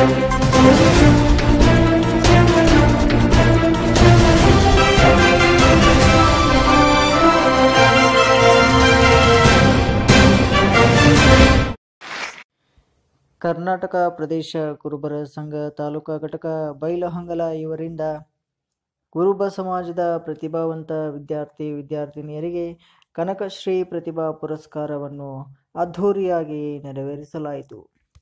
ಕರ್ನಾಟಕ ಪ್ರದೇಶ ಕುರುಬರ ಸಂಘ ತಾಲೂಕಾ ಘಟಕ ಬೈಲಹೊಂಗಲ ಇವರಿಂದ ಕುರುಬ ಸಮಾಜದ ಪ್ರತಿಭಾವಂತ ವಿದ್ಯಾರ್ಥಿ ವಿದ್ಯಾರ್ಥಿನಿಯರಿಗೆ ಕನಕಶ್ರೀ ಪ್ರತಿಭಾ ಪುರಸ್ಕಾರವನ್ನು ಅದ್ಧೂರಿಯಾಗಿ ನೆರವೇರಿಸಲಾಯಿತು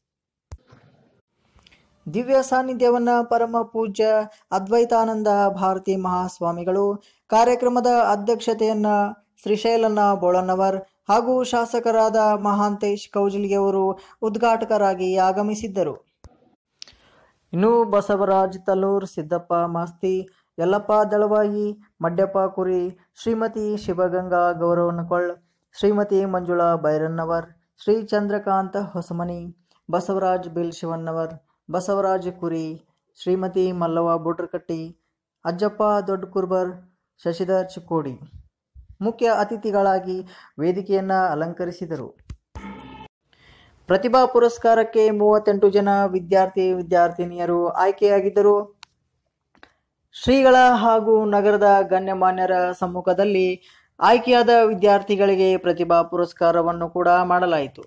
ದಿವ್ಯ ಸಾನ್ನಿಧ್ಯವನ್ನ ಪರಮ ಪೂಜ್ಯ ಅದ್ವೈತಾನಂದ ಭಾರತಿ ಮಹಾಸ್ವಾಮಿಗಳು ಕಾರ್ಯಕ್ರಮದ ಅಧ್ಯಕ್ಷತೆಯನ್ನ ಶ್ರೀಶೈಲನ ಬೋಳನ್ನವರ್ ಹಾಗೂ ಶಾಸಕರಾದ ಮಹಾಂತೇಶ್ ಕೌಜಲಿಯವರು ಉದ್ಘಾಟಕರಾಗಿ ಆಗಮಿಸಿದ್ದರು ಇನ್ನು ಬಸವರಾಜ್ ತಲ್ಲೂರ್ ಸಿದ್ದಪ್ಪ ಮಾಸ್ತಿ ಯಲ್ಲಪ್ಪ ದಳವಾಯಿ ಮಡ್ಯಪ್ಪ ಕುರಿ ಶ್ರೀಮತಿ ಶಿವಗಂಗಾ ಗೌರವನಕೊಳ್ ಶ್ರೀಮತಿ ಮಂಜುಳಾ ಬೈರನ್ನವರ್ ಶ್ರೀ ಚಂದ್ರಕಾಂತ ಹೊಸಮನಿ ಬಸವರಾಜ್ ಬಿಲ್ ಶಿವಣ್ಣವರ್ ಬಸವರಾಜ್ ಕುರಿ ಶ್ರೀಮತಿ ಮಲ್ಲವ್ವ ಬುಟ್ರಕಟ್ಟಿ ಅಜ್ಜಪ್ಪ ದೊಡ್ಡ ಕುರ್ಬರ್ ಶಶಿಧರ್ ಚಿಕ್ಕೋಡಿ ಮುಖ್ಯ ಅತಿಥಿಗಳಾಗಿ ವೇದಿಕೆಯನ್ನ ಅಲಂಕರಿಸಿದರು ಪ್ರತಿಭಾ ಪುರಸ್ಕಾರಕ್ಕೆ ಮೂವತ್ತೆಂಟು ಜನ ವಿದ್ಯಾರ್ಥಿ ವಿದ್ಯಾರ್ಥಿನಿಯರು ಆಯ್ಕೆಯಾಗಿದ್ದರು ಶ್ರೀಗಳ ಹಾಗೂ ನಗರದ ಗಣ್ಯಮಾನ್ಯರ ಸಮ್ಮುಖದಲ್ಲಿ ಆಯ್ಕೆಯಾದ ವಿದ್ಯಾರ್ಥಿಗಳಿಗೆ ಪ್ರತಿಭಾ ಪುರಸ್ಕಾರವನ್ನು ಕೂಡ ಮಾಡಲಾಯಿತು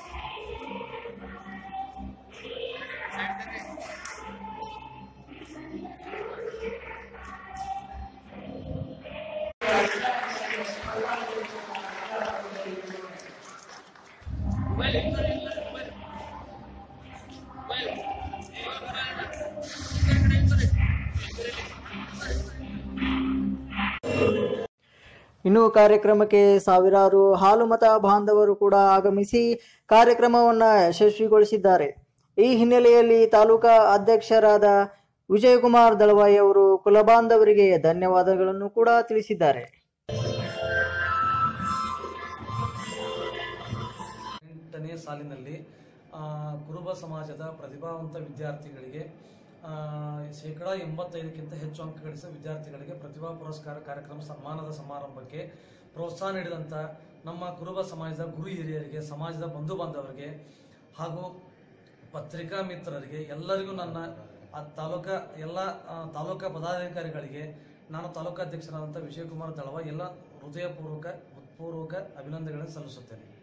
ಇನ್ನು ಕಾರ್ಯಕ್ರಮಕ್ಕೆ ಸಾವಿರಾರು ಹಾಲು ಮತ ಬಾಂಧವರು ಕೂಡ ಆಗಮಿಸಿ ಕಾರ್ಯಕ್ರಮವನ್ನ ಯಶಸ್ವಿಗೊಳಿಸಿದ್ದಾರೆ ಈ ಹಿನ್ನೆಲೆಯಲ್ಲಿ ತಾಲೂಕಾ ಅಧ್ಯಕ್ಷರಾದ ವಿಜಯಕುಮಾರ್ ದಳವಾಯಿ ಅವರು ಕುಲಬಾಂಧವರಿಗೆ ಧನ್ಯವಾದಗಳನ್ನು ಕೂಡ ತಿಳಿಸಿದ್ದಾರೆ ಎಂಟನೇ ಸಾಲಿನಲ್ಲಿ ಆ, ಕುರುಬ ಸಮಾಜದ ಪ್ರತಿಭಾವಂತ ವಿದ್ಯಾರ್ಥಿಗಳಿಗೆ ಆ, ಶೇಕಡ ಎಂಬತ್ತೈದಕ್ಕಿಂತ ಹೆಚ್ಚು ಅಂಕ ಗಳಿಸಿದ ವಿದ್ಯಾರ್ಥಿಗಳಿಗೆ ಪ್ರತಿಭಾ ಪುರಸ್ಕಾರ ಕಾರ್ಯಕ್ರಮ ಸನ್ಮಾನದ ಸಮಾರಂಭಕ್ಕೆ ಪ್ರೋತ್ಸಾಹ ನೀಡಿದಂಥ ನಮ್ಮ ಕುರುಬ ಸಮಾಜದ ಗುರು ಹಿರಿಯರಿಗೆ ಸಮಾಜದ ಬಂಧು ಬಾಂಧವರಿಗೆ ಹಾಗೂ ಪತ್ರಿಕಾ ಮಿತ್ರರಿಗೆ ಎಲ್ಲರಿಗೂ ನನ್ನ ಆ ತಾಲೂಕಾ ಎಲ್ಲ ಆ, ತಾಲೂಕಾ ಪದಾಧಿಕಾರಿಗಳಿಗೆ ನಾನು ತಾಲೂಕಾಧ್ಯಕ್ಷರಾದಂಥ ವಿಜಯಕುಮಾರ್ ದಳವ ಎಲ್ಲ ಹೃದಯಪೂರ್ವಕ ಹೃತ್ಪೂರ್ವಕ ಅಭಿನಂದನೆಗಳನ್ನು ಸಲ್ಲಿಸುತ್ತೇನೆ